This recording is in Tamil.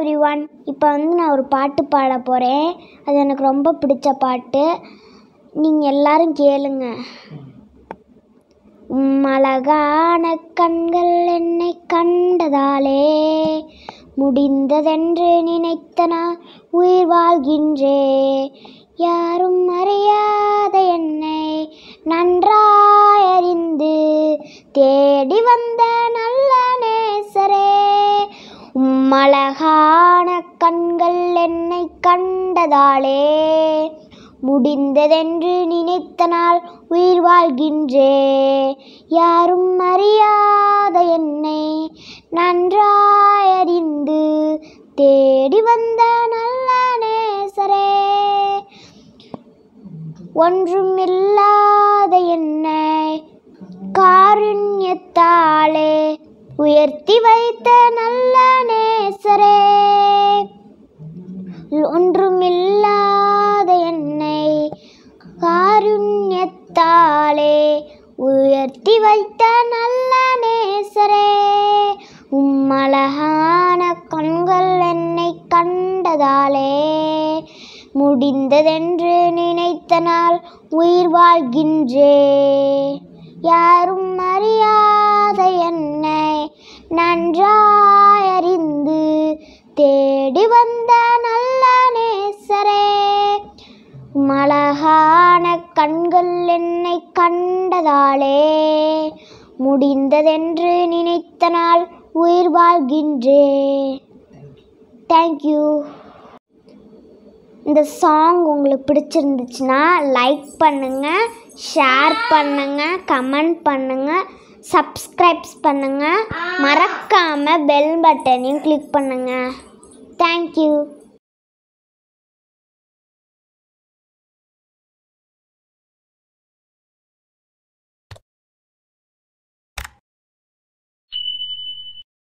எவ்ரி ஒன் இப்போ வந்து நான் ஒரு பாட்டு பாட போகிறேன் அது எனக்கு ரொம்ப பிடிச்ச பாட்டு நீங்கள் எல்லாரும் கேளுங்க உம் அழகான கண்கள் என்னை கண்டதாலே முடிந்ததென்று நினைத்த நான் உயிர் வாழ்கின்றே யாரும் அறியாத என்னை நன்றாய் அறிந்து தேடி வந்த நல்ல நேசரே உம் அழகான கண்கள் என்னை கண்டதாலே முடிந்ததென்று நினைத்த நாள் உயிர் வாழ்கின்றே யாரும் அறியாத என்னை நன்றாய் அறிந்து தேடி வந்த நல்ல நேசரே ஒன்றுமில்லாத என்னை காருண்யத்தாலே உயர்த்தி வைத்த நல்ல நேசரே ஒன்றுமில்லாத என்னை காருண்யத்தாலே உயர்த்தி வைத்த நல்ல நேசரே உம் அழகான கண்கள் என்னை கண்டதாலே முடிந்ததென்று நினைத்த நாள் உயிர் வாழ்கின்றே யாரும் அறியாத என்னை நன்றாய் அறிந்து தேடி வந்த நல்ல நேசரே மலகான கண்கள் என்னை கண்டதாலே முடிந்ததென்று நினைத்த நாள் உயிர் வாழ்கின்றே தேங்க்யூ இந்த சாங் உங்களுக்கு பிடிச்சிருந்துச்சுன்னா லைக் பண்ணுங்கள் ஷேர் பண்ணுங்கள் கமெண்ட் பண்ணுங்கள் சப்ஸ்கிரைப்ஸ் பண்ணுங்கள் மறக்காமல் பெல் பட்டனையும் கிளிக் பண்ணுங்கள் தேங்க்யூ